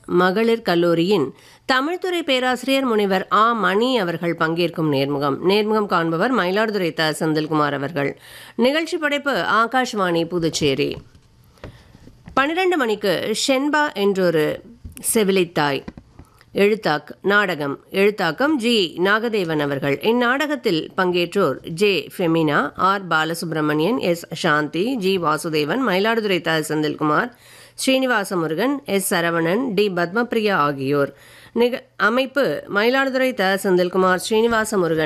மகளிர் கல்லூரியின் தமிழ்துறை பேராசிரியர் முனைவர் ஆ மணி அவர்கள் பங்கேற்கும் நேர்முகம் நேர்முகம் காண்பவர் மயிலாடுதுறை த செந்தில்குமார் அவர்கள் நிகழ்ச்சி படைப்பு ஆகாஷ்வாணி புதுச்சேரி பன்னிரண்டு மணிக்கு ஷென்பா என்றொரு செவிலித்தாய் எழுத்தாக் நாடகம் எழுத்தாக்கம் ஜி நாகதேவன் அவர்கள் இந்நாடகத்தில் பங்கேற்றோர் J Femina R Balasubramanian S Shanthi G Vasudevan Mayiladuthurai T Senthilkumar Srinivasa Murugan S Saravanan D Padmapriya ஆகியோர் நிக அமைப்பு மயிலாடுதுறை த செந்தில்குமார் ஸ்ரீனிவாச முருகன்